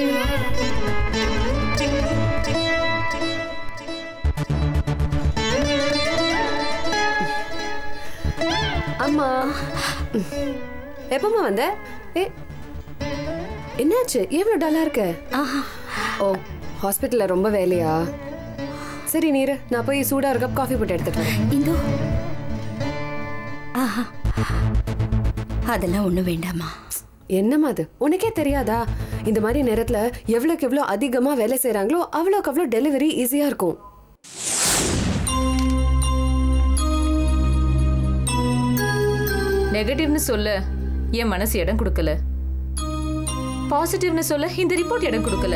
அம்மா எப்பமா வந்த ஏ என்னாச்சு எவ்வளோ டல்லா இருக்க ஓ ஹாஸ்பிட்டல்ல ரொம்ப வேலையா சரி நீரு நான் போய் சூடா ஒரு கப் காஃபி போட்டு எடுத்துட்டு வரேன் இந்தோ ஆஹா அதெல்லாம் ஒண்ணும் வேண்டாமா என்னம்மா அது உனக்கே தெரியாதா இந்த மாதிரி நேரத்துல எவ்வளோக்கு எவ்வளோ அதிகமா வேலை செய்றாங்களோ அவ்வளோக்கு அவ்வளோ டெலிவரி ஈஸியா இருக்கும் நெகட்டிவ்னு சொல்ல என் மனசு இடம் கொடுக்கல பாசிட்டிவ்னு சொல்ல இந்த ரிப்போர்ட் இடம் கொடுக்கல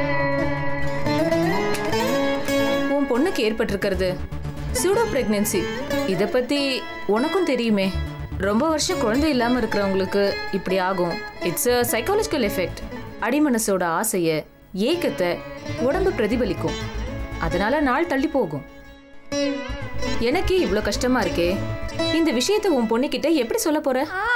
உன் பொண்ணுக்கு ஏற்பட்டிருக்கிறது சூடோ பிரெக்னன்சி இத பத்தி உனக்கும் தெரியுமே ரொம்ப வருஷம் குழந்தை இல்லாம இருக்கிறவங்களுக்கு இப்படி ஆகும் இட்ஸ் அ சைக்காலஜிக்கல் எஃபெக்ட் அடிமனசோட ஆசைய ஏக்கத்தை உடம்பு பிரதிபலிக்கும் அதனால நாள் தள்ளி போகும் எனக்கே இவ்ளோ கஷ்டமா இருக்கே இந்த விஷயத்தை உன் பொண்ணுகிட்ட எப்படி சொல்ல போற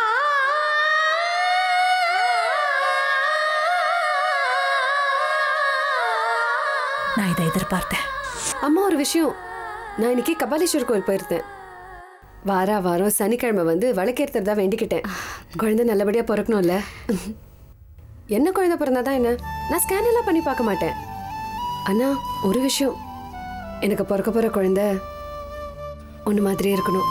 நான் இதை எதிர்பார்த்தேன் அம்மா ஒரு விஷயம் நான் இன்னைக்கு கபாலீஸ்வர் கோயில் போயிருந்தேன் வாரா வாரம் சனிக்கிழமை வந்து விளக்கேற்றுறதா வேண்டிக்கிட்டேன் குழந்தை நல்லபடியா பிறக்கணும்ல என்ன குழந்தை பிறந்தாதான் என்ன நான் ஸ்கேன் எல்லாம் பண்ணி பார்க்க மாட்டேன் அண்ணா ஒரு விஷயம் எனக்கு பிறக்க போற குழந்தை ஒன்று மாதிரியே இருக்கணும்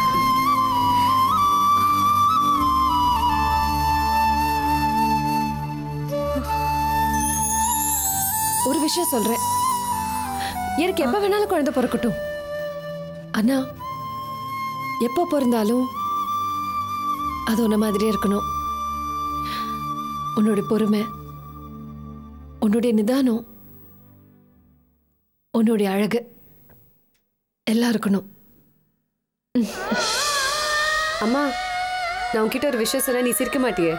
ஒரு விஷயம் சொல்றேன் எனக்கு எப்ப வேணாலும் குழந்தை பிறக்கட்டும் அண்ணா எப்போ பிறந்தாலும் அது உன்ன மாதிரியே இருக்கணும் உன்னுடைய பொறுமை உன்னுடைய நிதானம் உன்னுடைய அழகு எல்லாம் இருக்கணும் ம். அம்மா நான் உன்கிட்ட ஒரு விஷயம் சொன்னா நீ சிரிக்க மாட்டியே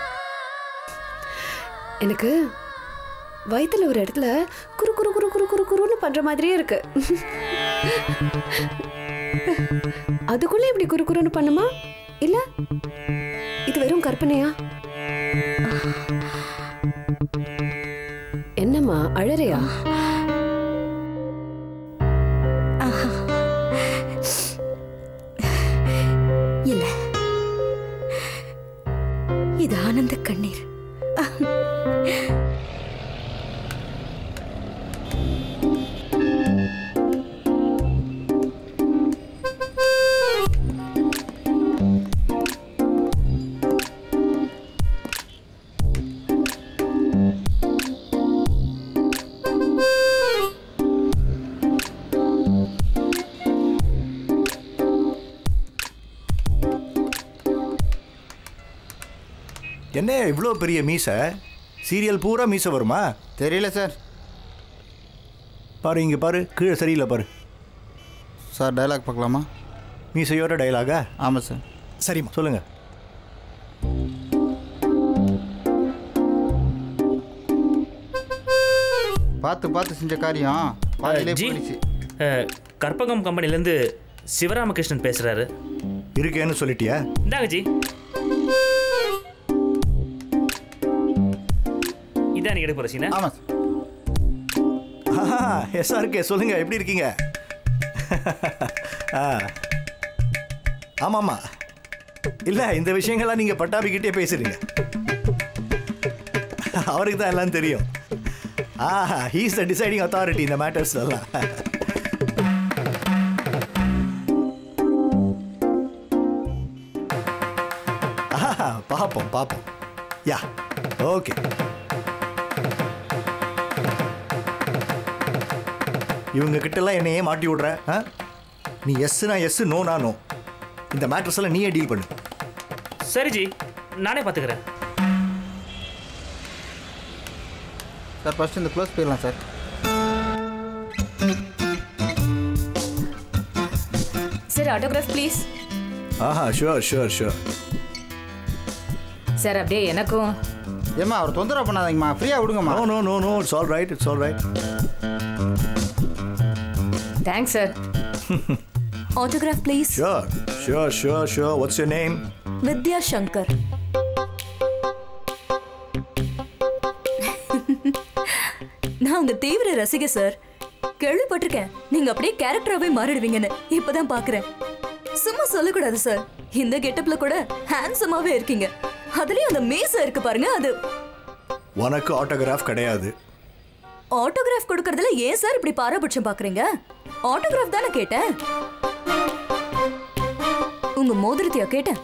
எனக்கு வயித்துல ஒரு இடத்துல குறு குறு குறு குறு குறு குறுன்னு பண்ற மாதிரியே இருக்கு அதுக்குள்ள இப்படி குறு குறுன்னு பண்ணுமா இல்ல இது வெறும் கற்பனையா என்னம்மா அழறையா இல்ல இது ஆனந்த கண்ணீர் என்ன இவ்வளோ பெரிய மீசை சீரியல் பூரா மீசை வருமா தெரியல சார் பாரு இங்கே பாரு கீழே சரியில்லை பாரு சார் டைலாக் பார்க்கலாமா மீசையோட டைலாகா ஆமாம் சார் சரிம்மா சொல்லுங்க பார்த்து பார்த்து செஞ்ச காரியம் பாதியிலே ஜி போயிடுச்சு அஹ், கற்பகம் கம்பெனிலேருந்து சிவராமகிருஷ்ணன் பேசுகிறாரு இருக்கேன்னு சொல்லிட்டியா இந்தாங்க ஜி இதான் நீ எடுக்க போகிற சீனா ஆமாம் சார் எஸ்ஆர்கே சொல்லுங்க எப்படி இருக்கீங்க ஆ ஆமாம்மா இல்லை இந்த விஷயங்கள்லாம் நீங்கள் பட்டாபிக்கிட்டே பேசுறீங்க அவருக்கு தான் எல்லாம் தெரியும் ஆ ஹீஸ் த டிசைடிங் அத்தாரிட்டி இந்த மேட்டர்ஸ் எல்லாம் ஆஹா, பார்ப்போம் பார்ப்போம் யா ஓகே இவங்க கிட்டலாம் என்னையே மாட்டி விடுற ஆ? நீ எஸ்னா எஸ் நோனா நோ இந்த மேட்டர்ஸ் எல்லாம் நீயே டீல் பண்ணு சரி ஜி நானே பார்த்துக்கிறேன் சார் ஃபஸ்ட்டு இந்த க்ளோஸ் போயிடலாம் சார் சார் ஆட்டோகிராஃப் ப்ளீஸ் ஆஹா ஷுவர் ஷுவர் ஷுவர் சார் அப்படியே எனக்கும் ஏம்மா அவர் தொந்தரவு பண்ணாதீங்கம்மா ஃப்ரீயாக விடுங்கம்மா no no no no it's all right it's all right thanks sir autograph please sure sure sure sure what's your name Vidya Shankar நான் உங்க தீவிர ரசிகை சார் கேள்விப்பட்டிருக்கேன் நீங்க அப்படியே கேரக்டராவே மாறிடுவீங்கன்னு இப்பதான் பாக்குறேன் சும்மா சொல்லக்கூடாது சார் இந்த கெட்டப்ல கூட ஹேண்ட்ஸமாவே இருக்கீங்க அதுலயும் அந்த மீச இருக்கு பாருங்க அது உனக்கு ஆட்டோகிராஃப் கிடையாது ஆட்டோகிராஃப் கொடுக்கறதுல ஏன் சார் இப்படி பாரபட்சம் பாக்குறீங்க ஆட்டோகிராஃப் தானே கேட்டேன் உங்க மோதிரத்தையா கேட்டேன்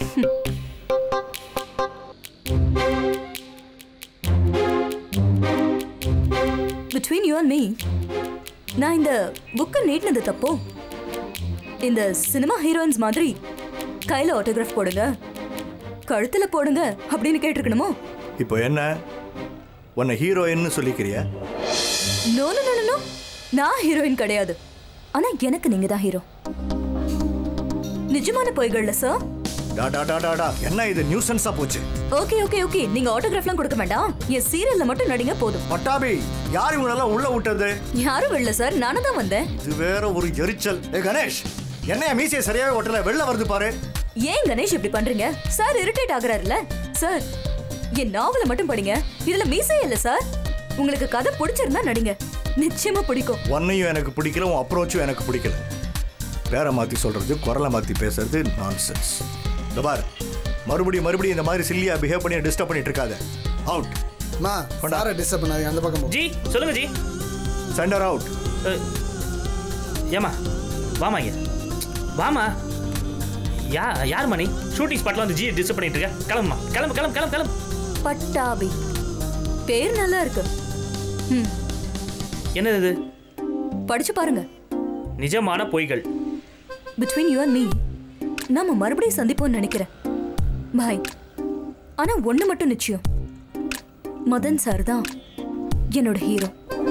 பிட்வீன் யூ அண்ட் மீ நான் இந்த புக்கை நீட்டினது தப்போ இந்த சினிமா ஹீரோயின்ஸ் மாதிரி கையில ஆட்டோகிராஃப் போடுங்க கழுத்துல போடுங்க அப்படின்னு கேட்டிருக்கணுமோ இப்போ என்ன உன்னை ஹீரோயின்னு சொல்லிக்கிறியா நோ நோ நோ நோ நான் ஹீரோயின் கிடையாது ஆனா எனக்கு நீங்க தான் ஹீரோ நிஜமான பொய்கள்ல சார் டா டா டா டா டா என்ன இது நியூசன்ஸா போச்சு ஓகே ஓகே ஓகே நீங்க ஆட்டோகிராஃப்லாம் கொடுக்க வேண்டாம் என் சீரியல்ல மட்டும் நடிங்க போதும் பட்டாபி யார் இவனெல்லாம் உள்ள விட்டது யாரும் வெளில சார் நானும் தான் வந்தேன் இது வேற ஒரு எரிச்சல் ஏ கணேஷ் என்னைய மீசையை சரியாவே ஒட்டல வெளில வருது பாரு ஏன் கணேஷ் இப்படி பண்றீங்க சார் இரிட்டேட் ஆகுறாருல்ல சார் என் நாவலை மட்டும் படிங்க இதுல மீசே இல்ல சார் உங்களுக்கு கதை பிடிச்சிருந்தா நடிங்க நிச்சயமா பிடிக்கும் உன்னையும் எனக்கு பிடிக்கல உன் அப்ரோச்சும் எனக்கு பிடிக்கல பேரை மாத்தி சொல்றது குரலை மாத்தி பேசுறது நான்சென்ஸ் இந்த பார் மறுபடியும் மறுபடியும் இந்த மாதிரி சில்லியா பிஹேவ் பண்ணி டிஸ்டர்ப் பண்ணிட்டு இருக்காத அவுட் மா சாரை டிஸ்டர்ப் பண்ணாதீங்க அந்த பக்கம் போ ஜி சொல்லுங்க ஜி சென்டர் அவுட் அஹ், ஏம்மா வாமா இங்க வாமா யா யார் மணி ஷூட்டிங் ஸ்பாட்ல வந்து ஜி டிஸ்டர்ப் பண்ணிட்டு இருக்க கிளம்புமா கிளம்பு கிளம்பு கிளம்பு கிளம்பு பட்டாபி பேர் நல்லா இருக்கு ம் என்னது இது படிச்சு பாருங்க நிஜமான பொய்கள் பிட்வீன் யூ அண்ட் மீ நாம மறுபடியும் சந்திப்போம்னு நினைக்கிறேன் பாய் ஆனா ஒண்ணு மட்டும் நிச்சயம் மதன் சார் தான் என்னோட ஹீரோ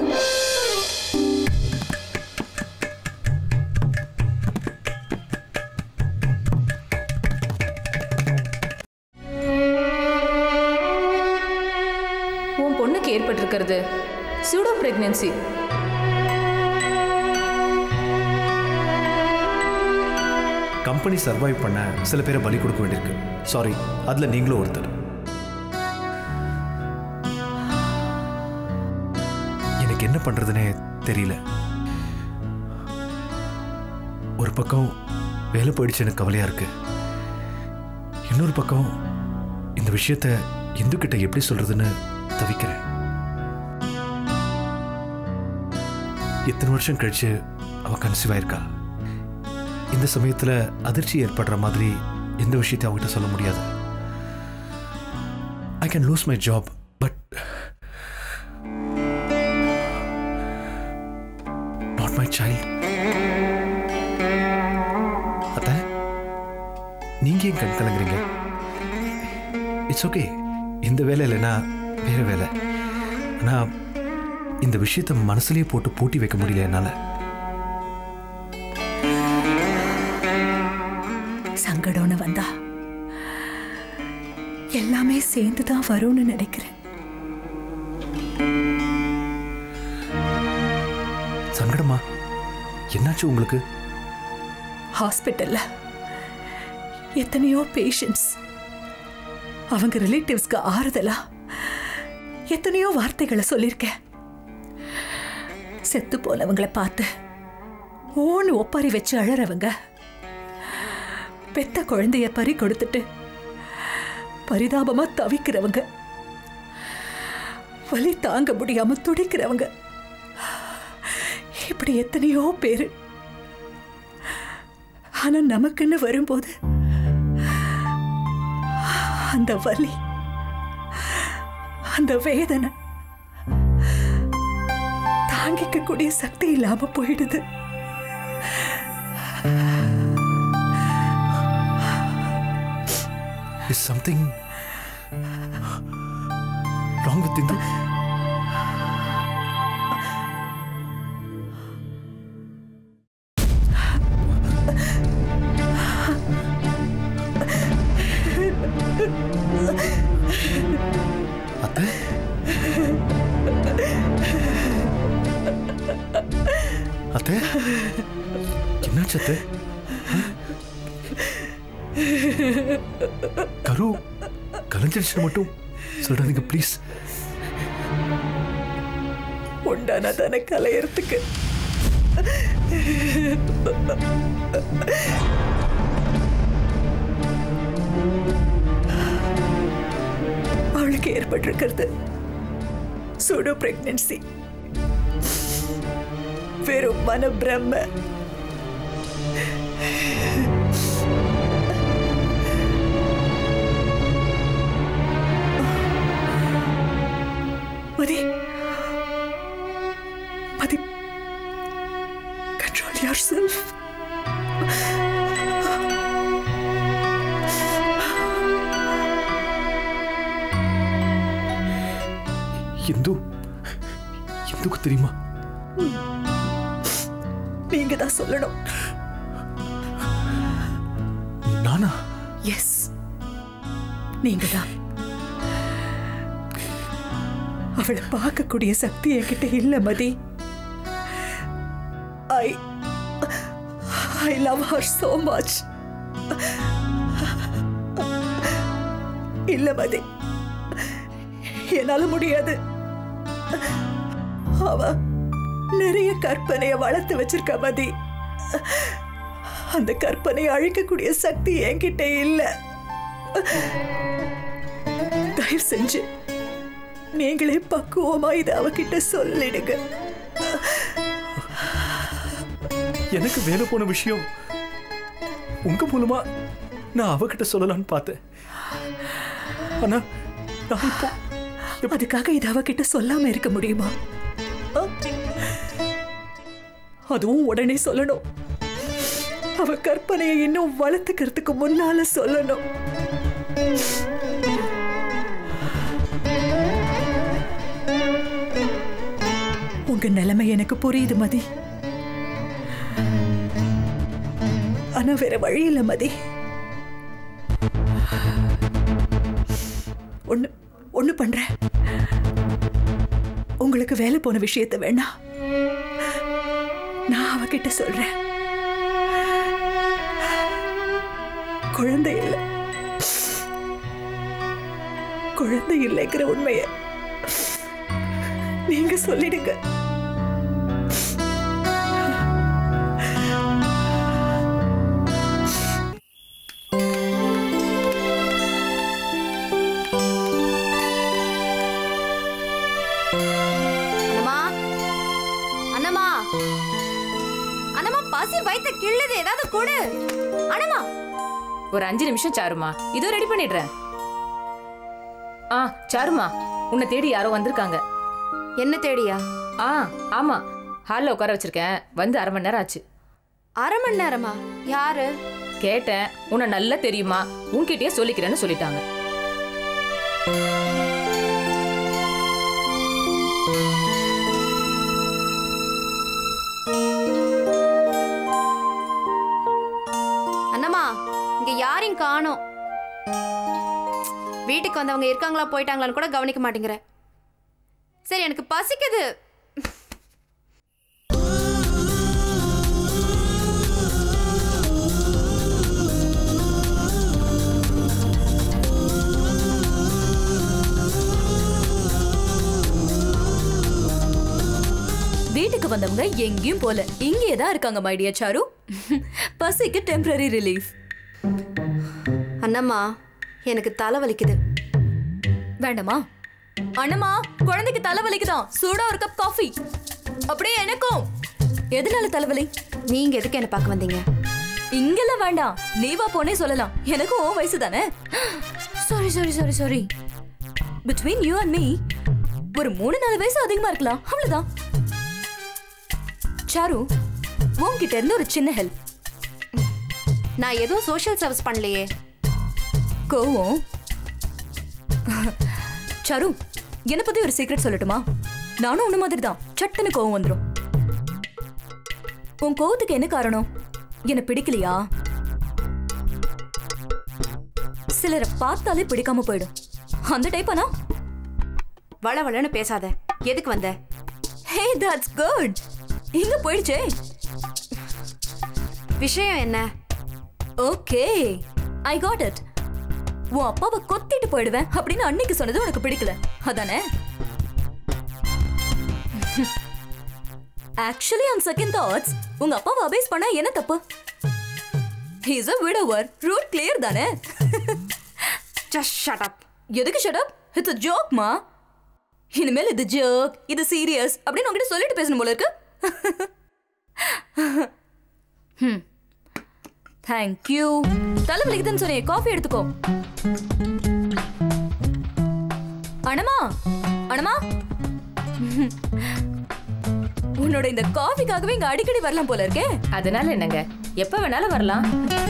உன் பொண்ணுக்கு ஏற்பட்டிருக்கிறது சூடோ பிரெக்னன்சி கம்பெனி சர்வைவ் பண்ண சில பேரை பலி கொடுக்க வேண்டியிருக்கு சாரி அதில் நீங்களும் ஒருத்தர் எனக்கு என்ன பண்ணுறதுனே தெரியல ஒரு பக்கம் வேலை போயிடுச்சு எனக்கு கவலையாக இருக்கு இன்னொரு பக்கம் இந்த விஷயத்த இந்துக்கிட்ட எப்படி சொல்றதுன்னு தவிக்கிறேன் இத்தனை வருஷம் கழிச்சு அவ கன்சீவ் ஆயிருக்கா இந்த சமயத்துல அதிர்ச்சி ஏற்படுற மாதிரி எந்த விஷயத்தையும் அவகிட்ட சொல்ல முடியாது I can lose my job but not my child அத்த நீங்க ஏன் கண் கலங்குறீங்க இட்ஸ் ஓகே இந்த வேலை இல்லைன்னா வேற வேலை ஆனா இந்த விஷயத்தை மனசுலயே போட்டு பூட்டி வைக்க முடியல என்னால சங்கடம்னு வந்தா எல்லாமே சேர்ந்து தான் வரும்னு நினைக்கிறேன் சங்கடமா என்னாச்சு உங்களுக்கு ஹாஸ்பிட்டல்ல எத்தனையோ பேஷண்ட்ஸ் அவங்க ரிலேட்டிவ்ஸ்க்கு ஆறுதலா எத்தனையோ வார்த்தைகளை சொல்லியிருக்கேன் செத்து போனவங்களை பார்த்து ஓன்னு ஒப்பாரி வச்சு அழறவங்க பெத்த குழந்தைய பறி கொடுத்துட்டு பரிதாபமா தவிக்கிறவங்க வலி தாங்க முடியாம துடிக்கிறவங்க இப்படி எத்தனையோ பேரு ஆனா நமக்குன்னு வரும்போது அந்த வலி அந்த வேதனை தாங்கிக்க கூடிய சக்தி இல்லாம போயிடுது is something wrong with Indu அத்தை அத்தை என்னாச்சு அத்தை கரு கலைஞ்சிருச்சு மட்டும் சொல்றாதீங்க ப்ளீஸ் உண்டானா தானே கலையறதுக்கு அவளுக்கு ஏற்பட்டிருக்கிறது சூடோ பிரெக்னன்சி வெறும் மன பிரம்ம மதி மதி control yourself இந்து இந்துக்கு தெரியுமா நீங்க தான் சொல்லணும் நானா எஸ் நீங்க தான் அவளை பார்க்கக்கூடிய சக்தி என்கிட்ட இல்ல Mathi I I love her so much இல்ல மதி என்னால முடியாது அவ நிறைய கற்பனைய வளர்த்து வச்சிருக்க மதி அந்த கற்பனையை அழிக்கக்கூடிய சக்தி என்கிட்ட இல்ல தயவு செஞ்சு நீங்களே பக்குவமா இதை அவகிட்ட சொல்லிடுங்க எனக்கு வேலை போன விஷயம் உங்க மூலமா நான் அவகிட்ட சொல்லலாம்னு பார்த்தேன் ஆனா நான் இப்போ அதுக்காக இதை அவகிட்ட சொல்லாம இருக்க முடியுமா ஆ? அதுவும் உடனே சொல்லணும் அவ கற்பனையை இன்னும் வளர்த்துக்கிறதுக்கு முன்னால சொல்லணும் உங்க நிலைமை எனக்கு புரியுது மதி ஆனா வேற வழி இல்ல மதி ஒண்ணு ஒண்ணு பண்றேன் உங்களுக்கு வேலை போன விஷயத்தை வேணா நான் அவகிட்ட சொல்றேன் குழந்தை இல்லை குழந்தை இல்லைங்கிற உண்மைய நீங்க சொல்லிடுங்க அண்ணம்மா அண்ணம்மா அண்ணம்மா பசி வயித்த கிள்ளுது ஏதாவது கொடு அண்ணம்மா ஒரு அஞ்சு நிமிஷம் சாருமா இதோ ரெடி பண்ணிடுறேன் ஆ சாருமா உன்னை தேடி யாரோ வந்திருக்காங்க என்ன தேடியா ஆ ஆமா ஹாலில் உட்கார வச்சிருக்கேன் வந்து அரை மணி நேரம் ஆச்சு அரை மணி நேரமா யாரு கேட்டேன் உன்னை நல்லா தெரியுமா உன்கிட்டயே சொல்லிக்கிறேன்னு சொல்லிட்டாங்க அண்ணம்மா இங்க யாரையும் காணோம் வீட்டுக்கு வந்தவங்க இருக்காங்களா போயிட்டாங்களான்னு கூட கவனிக்க மாட்டேங்கிற சரி எனக்கு பசிக்குது வீட்டுக்கு வந்தவங்க எங்கேயும் போல இங்கேயே தான் இருக்காங்க மைடியா சாரு பசிக்கு டெம்பரரி ரிலீஃப் அண்ணம்மா எனக்கு தலை வலிக்குது வேண்டாமா அண்ணம்மா குழந்தைக்கு தலைவலிக்குதான் சூடா ஒரு கப் காஃபி அப்படியே எனக்கும் எதனால தலைவலி நீங்க எதுக்கு என்ன பார்க்க வந்தீங்க இங்கெல்லாம் வேண்டாம் நீ வா போனே சொல்லலாம் எனக்கும் உன் வயசு தானே sorry sorry sorry sorry between you and me ஒரு மூணு நாலு வயசு அதிகமா இருக்கலாம் அவ்வளவுதான் சாரு உன்கிட்ட இருந்து ஒரு சின்ன ஹெல்ப் நான் எதுவும் சோஷியல் சர்வீஸ் பண்ணலையே கோவம் சாரு என்னை பத்தி ஒரு சீக்ரெட் சொல்லட்டுமா நானும் உன்ன மாதிரி தான் சட்டுன்னு கோவம் வந்துடும் உன் கோவத்துக்கு என்ன காரணம் என்ன பிடிக்கலையா சிலரை பார்த்தாலே பிடிக்காம போயிடும் அந்த டைப்பானா வள வளன்னு பேசாத எதுக்கு வந்த ஹே தட்ஸ் குட் எங்க போயிடுச்சே விஷயம் என்ன ஓகே ஐ காட் இட் உன் அப்பாவை கொத்திட்டு போயிடுவேன் அப்படின்னு அன்னைக்கு சொன்னது உனக்கு பிடிக்கல அதானே ஆக்சுவலி ஆன் செகண்ட் தாட்ஸ் உங்க அப்பாவை அபேஸ் பண்ணா என்ன தப்பு he's a widower route clear தானே ஜஸ்ட் ஷட் அப் எதுக்கு ஷட் அப் இட்ஸ் அ ஜோக்மா இனிமேல் இது ஜோக் இது சீரியஸ் அப்படின்னு உங்ககிட்ட சொல்லிட்டு பேசணும் போல இருக்கு ம் தேங்க்யூ தலைவலிக்குதுன்னு சொன்னே காஃபி எடுத்துக்கோ அனமா அனமா உன்னோட இந்த காஃபிக்காகவே இங்க அடிக்கடி வரலாம் போல இருக்கே அதனால என்னங்க எப்ப வேணாலும் வரலாம்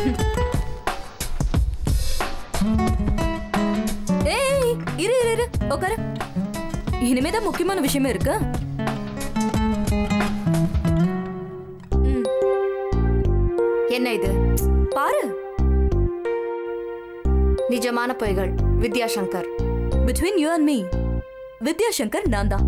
ஏய் இரு இரு இரு உட்காரு இனிமேதான் முக்கியமான விஷயமே இருக்கு ம், என்ன இது பாரு நிஜமான பொய்கள் Vidyashankar between you and me Vidyashankar நான் தான்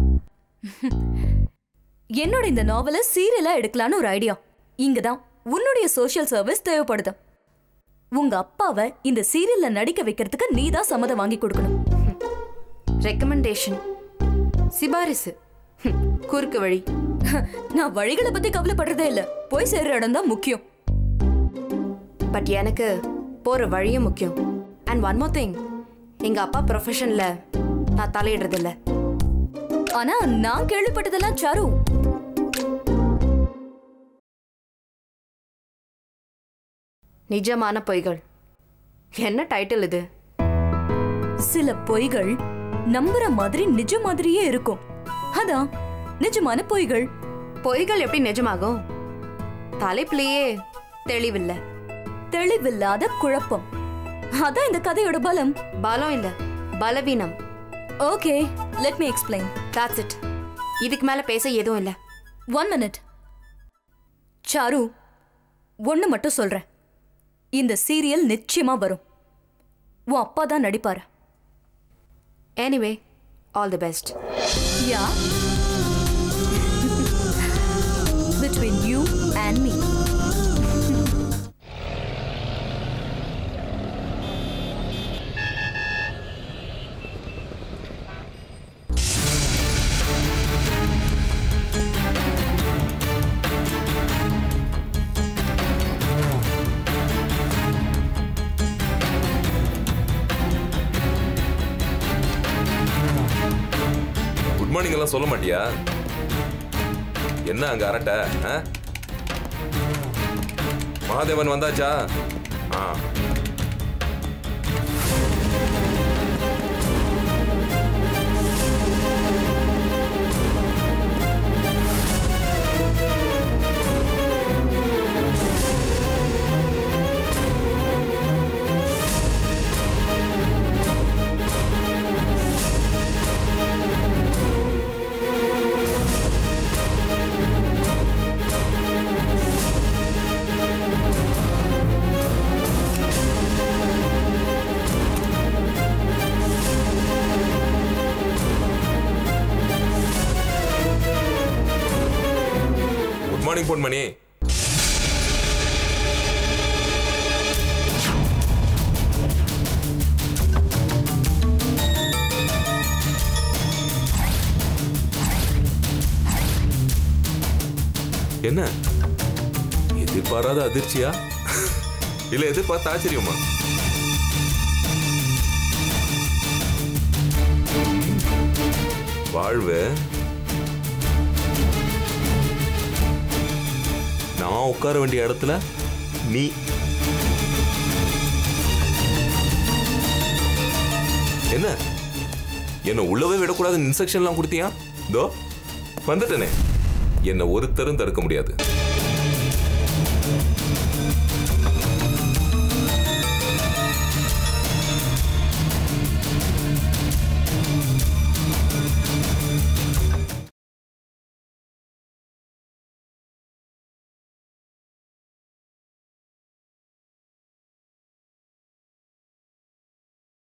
என்னோட இந்த நாவலை சீரியலா எடுக்கலான்னு ஒரு ஐடியா இங்க தான் உன்னுடைய சோஷியல் சர்வீஸ் தேவைப்படுது உங்க அப்பாவை இந்த சீரியல்ல நடிக்க வைக்கிறதுக்கு நீ தான் சம்மதம் வாங்கி கொடுக்கணும் ரெக்கமெண்டேஷன் சிபாரிசு ஹம், குறுக்கு வழி நான் வழிகளை பத்தி கவலைப்படுறதே இல்ல போய் சேர்ற இடம் தான் முக்கியம் பட் எனக்கு போற வழியும் முக்கியம் அண்ட் ஒன் மோர் திங் எங்க அப்பா ப்ரொஃபஷன்ல நான் தலையிடுறதில்ல ஆனா நான் கேள்விப்பட்டதெல்லாம் சாரு நிஜமான பொய்கள் என்ன டைட்டில் இது சில பொய்கள் நம்புற மாதிரி நிஜ மாதிரியே இருக்கும் அதான் நிஜமான பொய்கள் பொய்கள் எப்படி நிஜமாகும் தலைப்பிலேயே தெளிவில்ல தெளிவில்லாத குழப்பம் அதான் இந்த கதையோட பலம் பலம் இல்ல பலவீனம் okay let me explain that's it இதுக்கு மேல பேச எதுவும் இல்ல ஒன் மினிட் சாரு ஒண்ணு மட்டும் சொல்றேன் இந்த சீரியல் நிச்சயமா வரும் உன் அப்பா தான் நடிப்பாரு எனிவே ஆல் தி பெஸ்ட் யா between you and me good morning எல்லாம் சொல்ல மாட்டியா என்ன அங்க அரட்ட ஆ? மகாதேவன் வந்தாச்சா ஆ குட் மார்னிங் பொன்மணி என்ன எதிர்பாராத அதிர்ச்சியா இல்ல எதிர்பார்த்த ஆச்சரியமா வாழ்வு நான் உட்கார வேண்டிய இடத்துல நீ என்ன என்ன உள்ளவே விடக்கூடாதுன்னு இன்ஸ்ட்ரக்ஷன்லாம் கொடுத்தியா தோ வந்துட்டனே என்னை ஒருத்தரும் தடுக்க முடியாது